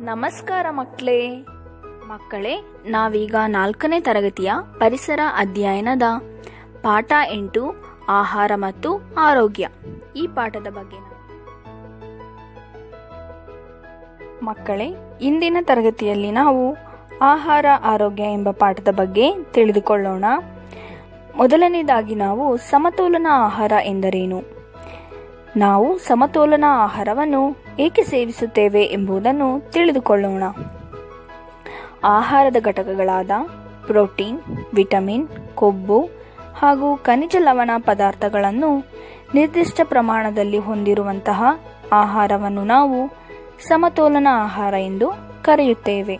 ನಮಸ್ಕಾರ ಮಕ್ಕಳೇ ಮಕ್ಕಳೇ ನಾವೀಗ ನಾಲ್ಕನೇ ತರಗತಿಯ ಪರಿಸರ ಅಧ್ಯಯನದ ಪಾಠ ಎಂಟು ಆಹಾರ ಮತ್ತು ಆರೋಗ್ಯ ಈ ಪಾಠದ ಬಗ್ಗೆ ನಾವು ಮಕ್ಕಳೇ ಇಂದಿನ ತರಗತಿಯಲ್ಲಿ ನಾವು ಆಹಾರ ಆರೋಗ್ಯ ಎಂಬ ಪಾಠದ ಬಗ್ಗೆ ತಿಳಿದುಕೊಳ್ಳೋಣ ಮೊದಲನೇದಾಗಿ ನಾವು ಸಮತೋಲನ ಆಹಾರ ಎಂದರೇನು ನಾವು ಸಮತೋಲನ ಆಹಾರವನ್ನು ಏಕೆ ಸೇವಿಸುತ್ತೇವೆ ಎಂಬುದನ್ನು ತಿಳಿದುಕೊಳ್ಳೋಣ ಆಹಾರದ ಘಟಕಗಳಾದ ಪ್ರೋಟೀನ್ ವಿಟಮಿನ್ ಕೊಬ್ಬು ಹಾಗೂ ಖನಿಜ ಲವಣ ಪದಾರ್ಥಗಳನ್ನು ನಿರ್ದಿಷ್ಟ ಪ್ರಮಾಣದಲ್ಲಿ ಹೊಂದಿರುವಂತಹ ಆಹಾರವನ್ನು ನಾವು ಸಮತೋಲನ ಆಹಾರ ಎಂದು ಕರೆಯುತ್ತೇವೆ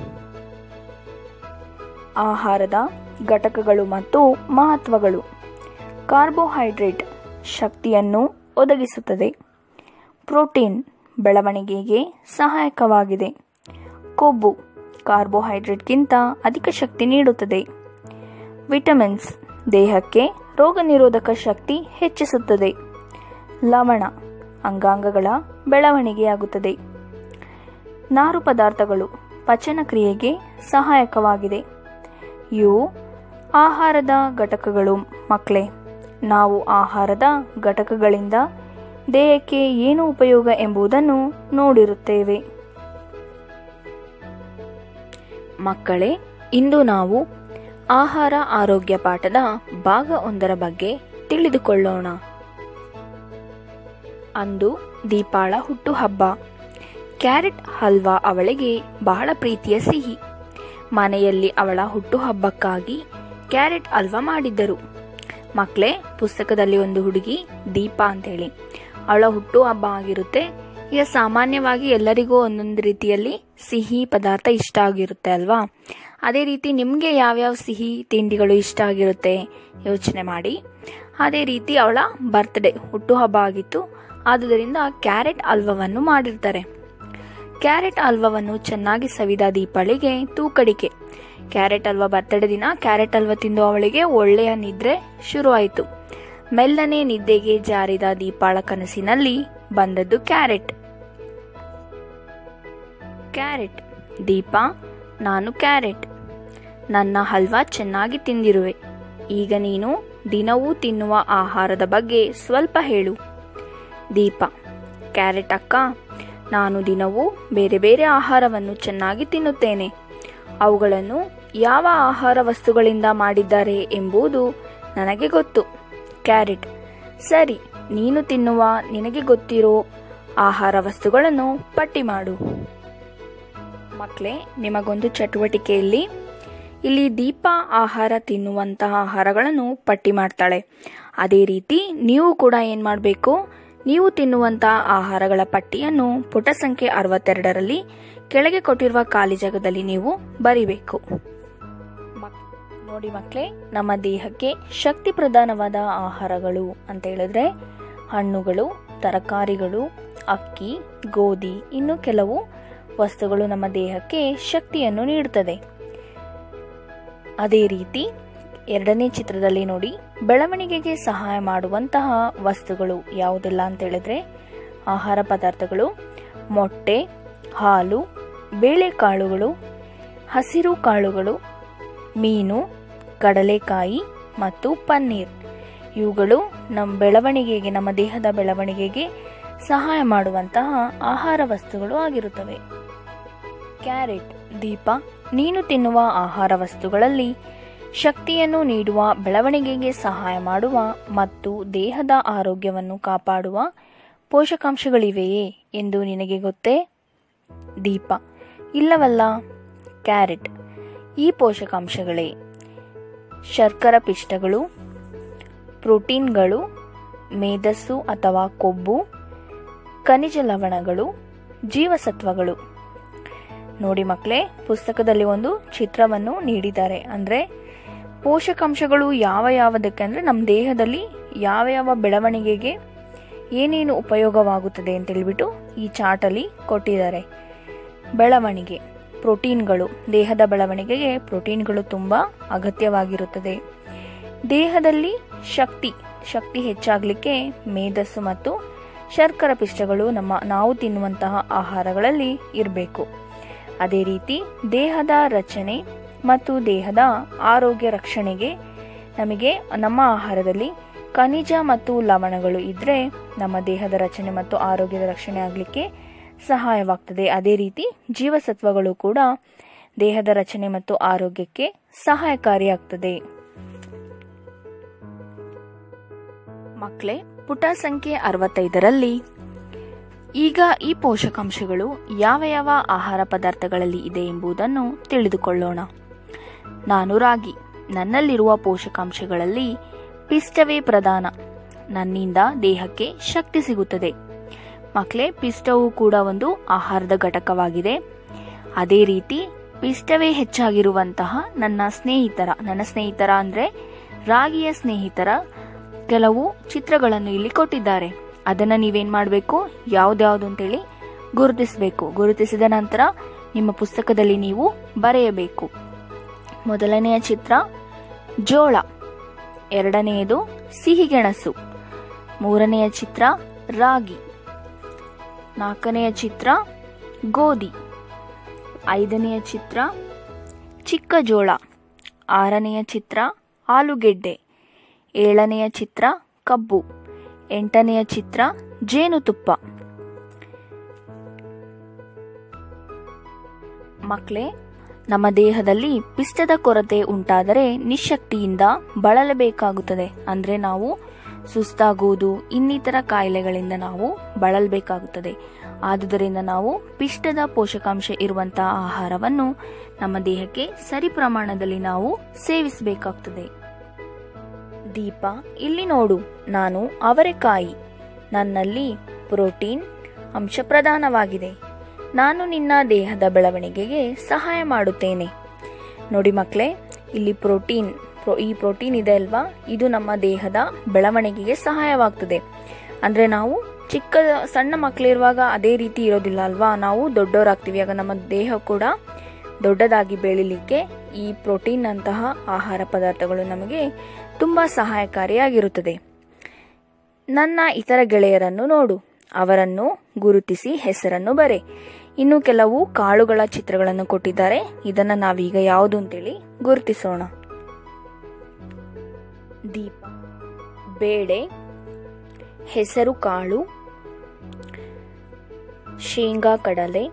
ಆಹಾರದ ಘಟಕಗಳು ಮತ್ತು ಮಹತ್ವಗಳು ಕಾರ್ಬೋಹೈಡ್ರೇಟ್ ಶಕ್ತಿಯನ್ನು ಒದಗಿಸುತ್ತದೆ ಪ್ರೋಟೀನ್ ಬೆಳವಣಿಗೆಗೆ ಸಹಾಯಕವಾಗಿದೆ ಕೊಬ್ಬು ಕಾರ್ಬೋಹೈಡ್ರೇಟ್ಗಿಂತ ಅಧಿಕ ಶಕ್ತಿ ನೀಡುತ್ತದೆ ವಿಟಮಿನ್ಸ್ ದೇಹಕ್ಕೆ ರೋಗ ನಿರೋಧಕ ಶಕ್ತಿ ಹೆಚ್ಚಿಸುತ್ತದೆ ಲವಣ ಅಂಗಾಂಗಗಳ ಬೆಳವಣಿಗೆಯಾಗುತ್ತದೆ ನಾರು ಪದಾರ್ಥಗಳು ಪಚನ ಕ್ರಿಯೆಗೆ ಸಹಾಯಕವಾಗಿದೆ ಇವು ಆಹಾರದ ಘಟಕಗಳು ಮಕ್ಕಳೇ ನಾವು ಆಹಾರದ ಘಟಕಗಳಿಂದ ದೇಹಕ್ಕೆ ಏನು ಉಪಯೋಗ ಎಂಬುದನ್ನು ನೋಡಿರುತ್ತೇವೆ ಮಕ್ಕಳೇ ಇಂದು ನಾವು ಆಹಾರ ಆರೋಗ್ಯ ಪಾಠದ ಭಾಗ ಒಂದರ ಬಗ್ಗೆ ತಿಳಿದುಕೊಳ್ಳೋಣ ಅಂದು ದೀಪಾಳ ಹುಟ್ಟುಹಬ್ಬ ಕ್ಯಾರೆಟ್ ಹಲ್ವಾ ಅವಳಿಗೆ ಬಹಳ ಪ್ರೀತಿಯ ಸಿಹಿ ಮನೆಯಲ್ಲಿ ಅವಳ ಹುಟ್ಟುಹಬ್ಬಕ್ಕಾಗಿ ಕ್ಯಾರೆಟ್ ಹಲ್ವಾ ಮಾಡಿದ್ದರು ಮಕ್ಕಳೇ ಪುಸ್ತಕದಲ್ಲಿ ಒಂದು ಹುಡುಗಿ ದೀಪ ಅಂತೇಳಿ ಅವಳ ಹುಟ್ಟು ಹಬ್ಬ ಆಗಿರುತ್ತೆ ಈಗ ಸಾಮಾನ್ಯವಾಗಿ ಎಲ್ಲರಿಗೂ ಒಂದೊಂದು ರೀತಿಯಲ್ಲಿ ಸಿಹಿ ಪದಾರ್ಥ ಇಷ್ಟ ಆಗಿರುತ್ತೆ ಅಲ್ವಾ ಅದೇ ರೀತಿ ನಿಮಗೆ ಯಾವ್ಯಾವ ಸಿಹಿ ತಿಂಡಿಗಳು ಇಷ್ಟ ಆಗಿರುತ್ತೆ ಯೋಚನೆ ಮಾಡಿ ಅದೇ ರೀತಿ ಅವಳ ಬರ್ತ್ಡೇ ಹುಟ್ಟುಹಬ್ಬ ಆಗಿತ್ತು ಆದುದರಿಂದ ಕ್ಯಾರೆಟ್ ಹಲ್ವವನ್ನು ಮಾಡಿರ್ತಾರೆ ಕ್ಯಾರೆಟ್ ಹಲ್ವವನ್ನು ಚೆನ್ನಾಗಿ ಸವಿದ ದೀಪಾಳಿಗೆ ತೂಕಡಿಕೆ ಕ್ಯಾರೆಟ್ ಹಲ್ವಾ ಬರ್ತಡೇ ದಿನ ಕ್ಯಾರೆಟ್ ಹಲ್ವಾ ತಿಂದು ಅವಳಿಗೆ ಒಳ್ಳೆಯ ನಿದ್ರೆ ಶುರುವಾಯಿತು ಮೆಲ್ಲನೆ ನಿದ್ದೆಗೆ ಜಾರಿದ ದೀಪಾಳ ಕನಸಿನಲ್ಲಿ ಬಂದದ್ದು ಕ್ಯಾರೆಟ್ ಕ್ಯಾರೆಟ್ ದೀಪ ನಾನು ಕ್ಯಾರೆಟ್ ನನ್ನ ಹಲ್ವಾ ಚೆನ್ನಾಗಿ ತಿಂದಿರುವೆ ಈಗ ನೀನು ದಿನವೂ ತಿನ್ನುವ ಆಹಾರದ ಬಗ್ಗೆ ಸ್ವಲ್ಪ ಹೇಳು ದೀಪ ಕ್ಯಾರೆಟ್ ಅಕ್ಕ ನಾನು ದಿನವೂ ಬೇರೆ ಬೇರೆ ಆಹಾರವನ್ನು ಚೆನ್ನಾಗಿ ತಿನ್ನುತ್ತೇನೆ ಅವುಗಳನ್ನು ಯಾವ ಆಹಾರ ವಸ್ತುಗಳಿಂದ ಮಾಡಿದ್ದಾರೆ ಎಂಬುದು ನನಗೆ ಗೊತ್ತು ಕ್ಯಾರೆಟ್ ಸರಿ ನೀನು ತಿನ್ನುವ ನಿನಗೆ ಗೊತ್ತಿರೋ ಆಹಾರ ವಸ್ತುಗಳನ್ನು ಪಟ್ಟಿ ಮಾಡು ಮಕ್ಕಳೇ ನಿಮಗೊಂದು ಚಟುವಟಿಕೆಯಲ್ಲಿ ಇಲ್ಲಿ ದೀಪ ಆಹಾರ ತಿನ್ನುವಂತಹ ಆಹಾರಗಳನ್ನು ಪಟ್ಟಿ ಮಾಡ್ತಾಳೆ ಅದೇ ರೀತಿ ನೀವು ಕೂಡ ಏನು ಮಾಡಬೇಕು ನೀವು ತಿನ್ನುವಂತಹ ಆಹಾರಗಳ ಪಟ್ಟಿಯನ್ನು ಪುಟ ಸಂಖ್ಯೆ ಅರವತ್ತೆರಡರಲ್ಲಿ ಕೆಳಗೆ ಕೊಟ್ಟಿರುವ ಖಾಲಿ ಜಾಗದಲ್ಲಿ ನೀವು ಬರಿಬೇಕು ನೋಡಿ ಮಕ್ಕಳೇ ನಮ್ಮ ದೇಹಕ್ಕೆ ಶಕ್ತಿ ಪ್ರಧಾನವಾದ ಆಹಾರಗಳು ಅಂತ ಹೇಳಿದ್ರೆ ಹಣ್ಣುಗಳು ತರಕಾರಿಗಳು ಅಕ್ಕಿ ಗೋಧಿ ಇನ್ನು ಕೆಲವು ವಸ್ತುಗಳು ನಮ್ಮ ದೇಹಕ್ಕೆ ಶಕ್ತಿಯನ್ನು ನೀಡುತ್ತದೆ ಅದೇ ರೀತಿ ಎರಡನೇ ಚಿತ್ರದಲ್ಲಿ ನೋಡಿ ಬೆಳವಣಿಗೆಗೆ ಸಹಾಯ ಮಾಡುವಂತಹ ವಸ್ತುಗಳು ಯಾವುದೆಲ್ಲ ಅಂತ ಹೇಳಿದ್ರೆ ಆಹಾರ ಪದಾರ್ಥಗಳು ಮೊಟ್ಟೆ ಹಾಲು ಬೇಳೆಕಾಳುಗಳು ಹಸಿರು ಕಾಳುಗಳು ಮೀನು ಕಡಲೆಕಾಯಿ ಮತ್ತು ಪನ್ನೀರ್ ಇವುಗಳು ನಮ್ಮ ಬೆಳವಣಿಗೆಗೆ ನಮ್ಮ ದೇಹದ ಬೆಳವಣಿಗೆಗೆ ಸಹಾಯ ಮಾಡುವಂತಹ ಆಹಾರ ವಸ್ತುಗಳು ಆಗಿರುತ್ತವೆ ಕ್ಯಾರೆಟ್ ದೀಪ ನೀನು ತಿನ್ನುವ ಆಹಾರ ವಸ್ತುಗಳಲ್ಲಿ ಶಕ್ತಿಯನ್ನು ನೀಡುವ ಬೆಳವಣಿಗೆಗೆ ಸಹಾಯ ಮಾಡುವ ಮತ್ತು ದೇಹದ ಆರೋಗ್ಯವನ್ನು ಕಾಪಾಡುವ ಪೋಷಕಾಂಶಗಳಿವೆಯೇ ಎಂದು ನಿನಗೆ ಗೊತ್ತೇ ದೀಪ ಇಲ್ಲವಲ್ಲ ಕ್ಯಾರೆಟ್ ಈ ಪೋಷಕಾಂಶಗಳೇ ಶರ್ಕರ ಪಿಷ್ಟಗಳು ಪ್ರೋಟೀನ್ಗಳು ಮೇಧಸ್ಸು ಅಥವಾ ಕೊಬ್ಬು ಖನಿಜ ಲವಣಗಳು ಜೀವಸತ್ವಗಳು ನೋಡಿ ಮಕ್ಕಳೇ ಪುಸ್ತಕದಲ್ಲಿ ಒಂದು ಚಿತ್ರವನ್ನು ನೀಡಿದ್ದಾರೆ ಅಂದರೆ ಪೋಷಕಾಂಶಗಳು ಯಾವ ಯಾವುದಕ್ಕೆ ಅಂದರೆ ನಮ್ಮ ದೇಹದಲ್ಲಿ ಯಾವ ಯಾವ ಬೆಳವಣಿಗೆಗೆ ಏನೇನು ಉಪಯೋಗವಾಗುತ್ತದೆ ಅಂತ ಹೇಳ್ಬಿಟ್ಟು ಈ ಚಾರ್ಟಲ್ಲಿ ಕೊಟ್ಟಿದ್ದಾರೆ ಬೆಳವಣಿಗೆ ಪ್ರೋಟೀನ್ಗಳು ದೇಹದ ಬೆಳವಣಿಗೆಗೆ ಪ್ರೋಟೀನ್ಗಳು ತುಂಬ ಅಗತ್ಯವಾಗಿರುತ್ತದೆ ದೇಹದಲ್ಲಿ ಶಕ್ತಿ ಶಕ್ತಿ ಹೆಚ್ಚಾಗಲಿಕ್ಕೆ ಮೇಧಸ್ಸು ಮತ್ತು ಶರ್ಕರ ಪಿಷ್ಟಗಳು ನಮ್ಮ ನಾವು ತಿನ್ನುವಂತಹ ಆಹಾರಗಳಲ್ಲಿ ಇರಬೇಕು ಅದೇ ರೀತಿ ದೇಹದ ರಚನೆ ಮತ್ತು ದೇಹದ ಆರೋಗ್ಯ ರಕ್ಷಣೆಗೆ ನಮಗೆ ನಮ್ಮ ಆಹಾರದಲ್ಲಿ ಖನಿಜ ಮತ್ತು ಲವಣಗಳು ಇದ್ರೆ ನಮ್ಮ ದೇಹದ ರಚನೆ ಮತ್ತು ಆರೋಗ್ಯದ ರಕ್ಷಣೆ ಆಗಲಿಕ್ಕೆ ಸಹಾಯವಾಗ್ತದೆ ಅದೇ ರೀತಿ ಜೀವಸತ್ವಗಳು ಕೂಡ ದೇಹದ ರಚನೆ ಮತ್ತು ಆರೋಗ್ಯಕ್ಕೆ ಸಹಾಯಕಾರಿಯಾಗ್ತದೆ ಮಕ್ಕಳೇ ಪುಟ ಸಂಖ್ಯೆ ಅರವತ್ತೈದರಲ್ಲಿ ಈಗ ಈ ಪೋಷಕಾಂಶಗಳು ಯಾವ ಯಾವ ಆಹಾರ ಪದಾರ್ಥಗಳಲ್ಲಿ ಇದೆ ಎಂಬುದನ್ನು ತಿಳಿದುಕೊಳ್ಳೋಣ ನಾನು ರಾಗಿ ನನ್ನಲ್ಲಿರುವ ಪೋಷಕಾಂಶಗಳಲ್ಲಿ ಪಿಷ್ಟವೇ ಪ್ರಧಾನ ನನ್ನಿಂದ ದೇಹಕ್ಕೆ ಶಕ್ತಿ ಸಿಗುತ್ತದೆ ಮಕ್ಕಳೇ ಪಿಷ್ಟವು ಕೂಡ ಒಂದು ಆಹಾರದ ಘಟಕವಾಗಿದೆ ಅದೇ ರೀತಿ ಪಿಷ್ಟವೇ ಹೆಚ್ಚಾಗಿರುವಂತಹ ನನ್ನ ಸ್ನೇಹಿತರ ನನ್ನ ಸ್ನೇಹಿತರ ಅಂದ್ರೆ ರಾಗಿಯ ಸ್ನೇಹಿತರ ಕೆಲವು ಚಿತ್ರಗಳನ್ನು ಇಲ್ಲಿ ಕೊಟ್ಟಿದ್ದಾರೆ ಅದನ್ನ ನೀವೇನ್ ಮಾಡಬೇಕು ಯಾವ್ದ್ಯಾವ್ದು ಅಂತೇಳಿ ಗುರುತಿಸಬೇಕು ಗುರುತಿಸಿದ ನಂತರ ನಿಮ್ಮ ಪುಸ್ತಕದಲ್ಲಿ ನೀವು ಬರೆಯಬೇಕು ಮೊದಲನೆಯ ಚಿತ್ರ ಜೋಳ ಎರಡನೆಯದು ಸಿಹಿಗೆಣಸು ಮೂರನೆಯ ಚಿತ್ರ ರಾಗಿ ನಾಲ್ಕನೆಯ ಚಿತ್ರ ಗೋಧಿ ಐದನೆಯ ಚಿತ್ರ ಚಿಕ್ಕ ಜೋಳ ಆರನೆಯ ಚಿತ್ರ ಆಲೂಗೆಡ್ಡೆ ಏಳನೆಯ ಚಿತ್ರ ಕಬ್ಬು ಎಂಟನೆಯ ಚಿತ್ರ ಜೇನುತುಪ್ಪ ಮಕ್ಕಳೇ ನಮ್ಮ ದೇಹದಲ್ಲಿ ಪಿಷ್ಟದ ಕೊರತೆ ಉಂಟಾದರೆ ನಿಶಕ್ತಿಯಿಂದ ಬಳಲಬೇಕಾಗುತ್ತದೆ ಅಂದ್ರೆ ನಾವು ಸುಸ್ತಾಗುವುದು ಇನ್ನಿತರ ಕಾಯಿಲೆಗಳಿಂದ ನಾವು ಬಳಲಬೇಕಾಗುತ್ತದೆ ಆದುದರಿಂದ ನಾವು ಪಿಷ್ಟದ ಪೋಷಕಾಂಶ ಇರುವಂತಹ ಆಹಾರವನ್ನು ನಮ್ಮ ದೇಹಕ್ಕೆ ಸರಿ ಪ್ರಮಾಣದಲ್ಲಿ ನಾವು ಸೇವಿಸಬೇಕಾಗ್ತದೆ ದೀಪ ಇಲ್ಲಿ ನೋಡು ನಾನು ಅವರೆಕಾಯಿ ನನ್ನಲ್ಲಿ ಪ್ರೋಟೀನ್ ಅಂಶ ಪ್ರಧಾನವಾಗಿದೆ ನಾನು ನಿನ್ನ ದೇಹದ ಬೆಳವಣಿಗೆಗೆ ಸಹಾಯ ಮಾಡುತ್ತೇನೆ ನೋಡಿ ಮಕ್ಕಳೇ ಇಲ್ಲಿ ಪ್ರೋಟೀನ್ ಈ ಪ್ರೋಟೀನ್ ಇದೆ ಅಲ್ವಾ ಇದು ನಮ್ಮ ದೇಹದ ಬೆಳವಣಿಗೆಗೆ ಸಹಾಯವಾಗ್ತದೆ ಅಂದ್ರೆ ನಾವು ಚಿಕ್ಕ ಸಣ್ಣ ಮಕ್ಕಳಿರುವಾಗ ಅದೇ ರೀತಿ ಇರೋದಿಲ್ಲ ಅಲ್ವಾ ನಾವು ದೊಡ್ಡವರಾಗ್ತೀವಿ ಆಗ ನಮ್ಮ ದೇಹ ಕೂಡ ದೊಡ್ಡದಾಗಿ ಬೆಳಿಲಿಕ್ಕೆ ಈ ಪ್ರೋಟೀನ್ ಅಂತಹ ಆಹಾರ ಪದಾರ್ಥಗಳು ನಮಗೆ ತುಂಬಾ ಸಹಾಯಕಾರಿಯಾಗಿರುತ್ತದೆ ನನ್ನ ಇತರ ಗೆಳೆಯರನ್ನು ನೋಡು ಅವರನ್ನು ಗುರುತಿಸಿ ಹೆಸರನ್ನು ಬರೆ ಇನ್ನು ಕೆಲವು ಕಾಳುಗಳ ಚಿತ್ರಗಳನ್ನು ಕೊಟ್ಟಿದ್ದಾರೆ ಇದನ್ನ ನಾವೀಗ ಯಾವುದು ಅಂತೇಳಿ ಗುರುತಿಸೋಣ ದೀಪ ಬೇಳೆ ಹೆಸರು ಕಾಳು ಶೇಂಗಾ ಕಡಲೆ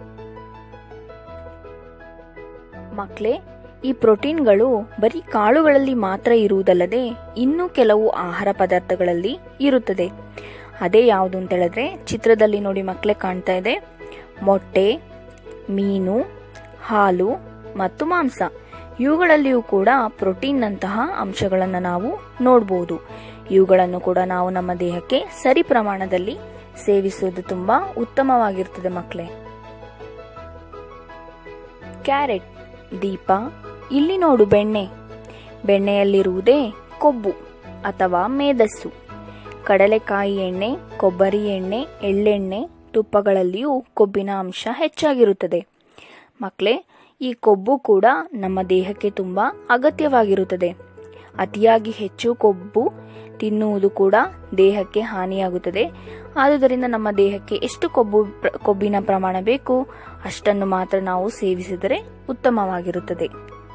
ಮಕ್ಕಳೇ ಈ ಪ್ರೋಟೀನ್ಗಳು ಬರೀ ಕಾಳುಗಳಲ್ಲಿ ಮಾತ್ರ ಇರುವುದಲ್ಲದೆ ಇನ್ನೂ ಕೆಲವು ಆಹಾರ ಪದಾರ್ಥಗಳಲ್ಲಿ ಇರುತ್ತದೆ ಅದೇ ಯಾವುದು ಅಂತ ಹೇಳಿದ್ರೆ ಚಿತ್ರದಲ್ಲಿ ನೋಡಿ ಮಕ್ಕಳೇ ಕಾಣ್ತಾ ಇದೆ ಮೊಟ್ಟೆ ಮೀನು ಹಾಲು ಮತ್ತು ಮಾಂಸ ಇವುಗಳಲ್ಲಿಯೂ ಕೂಡ ಪ್ರೋಟೀನ್ನಂತಹ ಅಂಶಗಳನ್ನು ನಾವು ನೋಡಬಹುದು ಇವುಗಳನ್ನು ಕೂಡ ನಾವು ನಮ್ಮ ದೇಹಕ್ಕೆ ಸರಿ ಪ್ರಮಾಣದಲ್ಲಿ ಸೇವಿಸುವುದು ತುಂಬಾ ಉತ್ತಮವಾಗಿರ್ತದೆ ಮಕ್ಕಳೇ ಕ್ಯಾರೆಟ್ ದೀಪ ಇಲ್ಲಿ ನೋಡು ಬೆಣ್ಣೆ ಬೆಣ್ಣೆಯಲ್ಲಿರುವುದೇ ಕೊಬ್ಬು ಅಥವಾ ಮೇದಸ್ಸು ಕಡಲೆಕಾಯಿ ಎಣ್ಣೆ ಕೊಬ್ಬರಿ ಎಣ್ಣೆ ಎಳ್ಳೆಣ್ಣೆ ತುಪ್ಪಗಳಲ್ಲಿಯೂ ಕೊಬ್ಬಿನ ಅಂಶ ಹೆಚ್ಚಾಗಿರುತ್ತದೆ ಮಕ್ಕಳೇ ಈ ಕೊಬ್ಬು ಕೂಡ ನಮ್ಮ ದೇಹಕ್ಕೆ ತುಂಬಾ ಅಗತ್ಯವಾಗಿರುತ್ತದೆ ಅತಿಯಾಗಿ ಹೆಚ್ಚು ಕೊಬ್ಬು ತಿನ್ನುವುದು ಕೂಡ ದೇಹಕ್ಕೆ ಹಾನಿಯಾಗುತ್ತದೆ ಆದುದರಿಂದ ನಮ್ಮ ದೇಹಕ್ಕೆ ಎಷ್ಟು ಕೊಬ್ಬು ಕೊಬ್ಬಿನ ಪ್ರಮಾಣ ಬೇಕು ಅಷ್ಟನ್ನು ಮಾತ್ರ ನಾವು ಸೇವಿಸಿದರೆ ಉತ್ತಮವಾಗಿರುತ್ತದೆ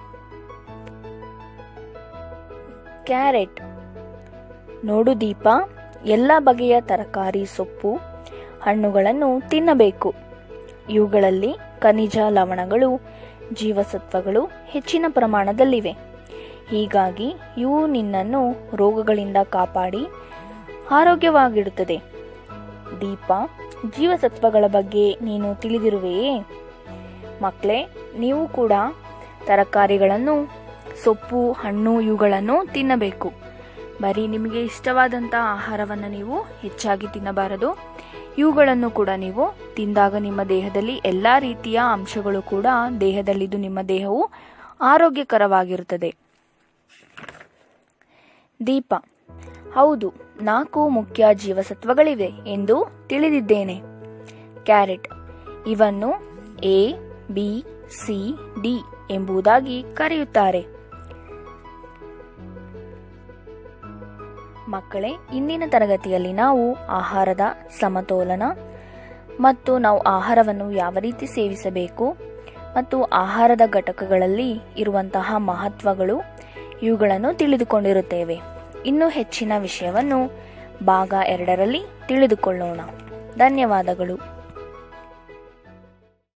ಕ್ಯಾರೆಟ್ ನೋಡು ದೀಪ ಎಲ್ಲ ಬಗೆಯ ತರಕಾರಿ ಸೊಪ್ಪು ಹಣ್ಣುಗಳನ್ನು ತಿನ್ನಬೇಕು ಇವುಗಳಲ್ಲಿ ಖನಿಜ ಲವಣಗಳು ಜೀವಸತ್ವಗಳು ಹೆಚ್ಚಿನ ಪ್ರಮಾಣದಲ್ಲಿವೆ ಹೀಗಾಗಿ ಇವು ನಿನ್ನನ್ನು ರೋಗಗಳಿಂದ ಕಾಪಾಡಿ ಆರೋಗ್ಯವಾಗಿಡುತ್ತದೆ ದೀಪ ಜೀವಸತ್ವಗಳ ಬಗ್ಗೆ ನೀನು ತಿಳಿದಿರುವೆಯೇ ಮಕ್ಕಳೇ ನೀವು ಕೂಡ ತರಕಾರಿಗಳನ್ನು ಸೊಪ್ಪು ಹಣ್ಣು ಇವುಗಳನ್ನು ತಿನ್ನಬೇಕು ಬರೀ ನಿಮಗೆ ಇಷ್ಟವಾದಂಥ ಆಹಾರವನ್ನು ನೀವು ಹೆಚ್ಚಾಗಿ ತಿನ್ನಬಾರದು ಇವುಗಳನ್ನು ಕೂಡ ನೀವು ತಿಂದಾಗ ನಿಮ್ಮ ದೇಹದಲ್ಲಿ ಎಲ್ಲ ರೀತಿಯ ಅಂಶಗಳು ಕೂಡ ದೇಹದಲ್ಲಿದ್ದು ನಿಮ್ಮ ದೇಹವು ಆರೋಗ್ಯಕರವಾಗಿರುತ್ತದೆ ದೀಪ ಹೌದು ನಾಲ್ಕು ಮುಖ್ಯ ಜೀವಸತ್ವಗಳಿವೆ ಎಂದು ತಿಳಿದಿದ್ದೇನೆ ಕ್ಯಾರೆಟ್ ಇವನ್ನು ಎ ಬಿ ಸಿ ಡಿ ಎಂಬುದಾಗಿ ಕರೆಯುತ್ತಾರೆ ಮಕ್ಕಳೇ ಇಂದಿನ ತರಗತಿಯಲ್ಲಿ ನಾವು ಆಹಾರದ ಸಮತೋಲನ ಮತ್ತು ನಾವು ಆಹಾರವನ್ನು ಯಾವ ರೀತಿ ಸೇವಿಸಬೇಕು ಮತ್ತು ಆಹಾರದ ಘಟಕಗಳಲ್ಲಿ ಇರುವಂತಹ ಮಹತ್ವಗಳು ಇವುಗಳನ್ನು ತಿಳಿದುಕೊಂಡಿರುತ್ತೇವೆ ಇನ್ನೂ ಹೆಚ್ಚಿನ ವಿಷಯವನ್ನು ಭಾಗ ಎರಡರಲ್ಲಿ ತಿಳಿದುಕೊಳ್ಳೋಣ ಧನ್ಯವಾದಗಳು